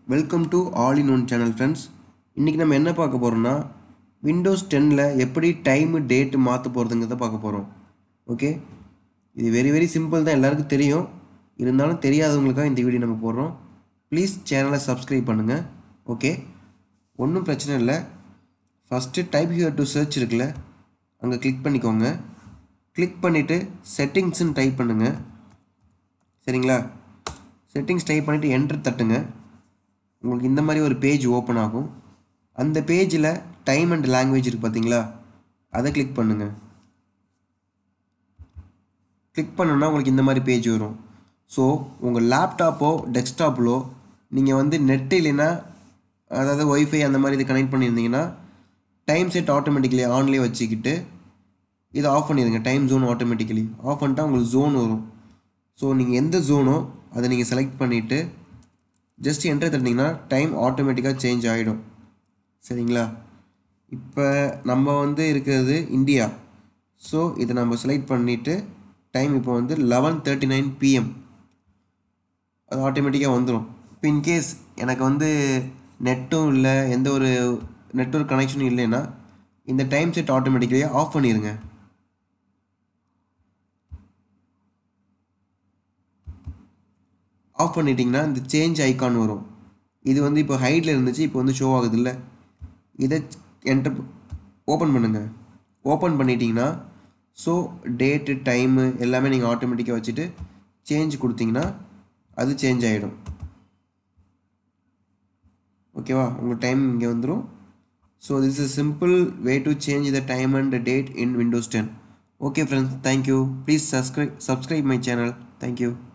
welcome to all in one channel friends இன்றைக்கி நம்ம என்ன பார்க்க போகிறோம்னா விண்டோஸ் டென்னில் எப்படி டைமு டேட்டு மாற்ற போகிறதுங்கிறத பார்க்க போகிறோம் ஓகே இது வெரி வெரி சிம்பிள் தான் எல்லாருக்கும் தெரியும் இருந்தாலும் தெரியாதவங்களுக்காக இந்த வீடியோ நம்ம போடுறோம் ப்ளீஸ் சேனலை சப்ஸ்கிரைப் பண்ணுங்கள் ஓகே ஒன்றும் பிரச்சனை இல்லை first type here to search இருக்குல்ல அங்கே கிளிக் பண்ணிக்கோங்க கிளிக் பண்ணிவிட்டு செட்டிங்ஸ்னு டைப் பண்ணுங்கள் சரிங்களா செட்டிங்ஸ் டைப் பண்ணிவிட்டு என்டர் தட்டுங்க உங்களுக்கு இந்த மாதிரி ஒரு பேஜ் ஓப்பன் ஆகும் அந்த பேஜில் டைம் அண்ட் லாங்குவேஜ் இருக்குது பார்த்தீங்களா அதை கிளிக் பண்ணுங்கள் கிளிக் பண்ணோன்னா உங்களுக்கு இந்த மாதிரி பேஜ் வரும் ஸோ உங்கள் லேப்டாப்போ டெஸ்க்டாப்பிலோ நீங்கள் வந்து நெட் இல்லைன்னா அதாவது ஒய்ஃபை அந்த மாதிரி இது கனெக்ட் பண்ணியிருந்தீங்கன்னா டைம் செட் ஆட்டோமேட்டிக்கலி ஆன்லேயே வச்சுக்கிட்டு இதை ஆஃப் பண்ணிடுங்க டைம் ஜோன் ஆட்டோமேட்டிக்கலி ஆஃப் பண்ணிட்டா உங்களுக்கு ஜோன் வரும் ஸோ நீங்கள் எந்த ஜோனோ அதை நீங்கள் செலக்ட் பண்ணிவிட்டு ஜஸ்ட் என்டர் தட்டிங்கன்னா டைம் ஆட்டோமேட்டிக்காக சேஞ்ச் ஆகிடும் சரிங்களா இப்போ நம்ம வந்து இருக்கிறது இந்தியா ஸோ இதை நம்ம செலக்ட் பண்ணிவிட்டு டைம் இப்போ வந்து லெவன் தேர்ட்டி நைன் பிஎம் அது ஆட்டோமேட்டிக்காக வந்துடும் இப்போ இன்கேஸ் எனக்கு வந்து நெட்டும் இல்லை எந்த ஒரு நெட்ஒர்க் கனெக்ஷனும் இல்லைன்னா இந்த டைம் செட் ஆட்டோமேட்டிக்கலியாக ஆஃப் பண்ணிடுங்க ஆஃப் பண்ணிட்டீங்கன்னா இந்த சேஞ்ச் ஐக்கான் வரும் இது வந்து இப்போ ஹைட்டில் இருந்துச்சு இப்போ வந்து ஷோ ஆகுது இல்லை இதை என்டர் ஓப்பன் பண்ணுங்கள் ஓப்பன் பண்ணிட்டீங்கன்னா ஸோ டேட்டு டைமு எல்லாமே நீங்கள் ஆட்டோமேட்டிக்காக வச்சுட்டு சேஞ்ச் கொடுத்தீங்கன்னா அது சேஞ்ச் ஆகிடும் ஓகேவா உங்கள் டைம் இங்கே வந்துடும் so this is simple way to change the time and date in Windows ten okay friends thank you please subscribe subscribe my channel thank you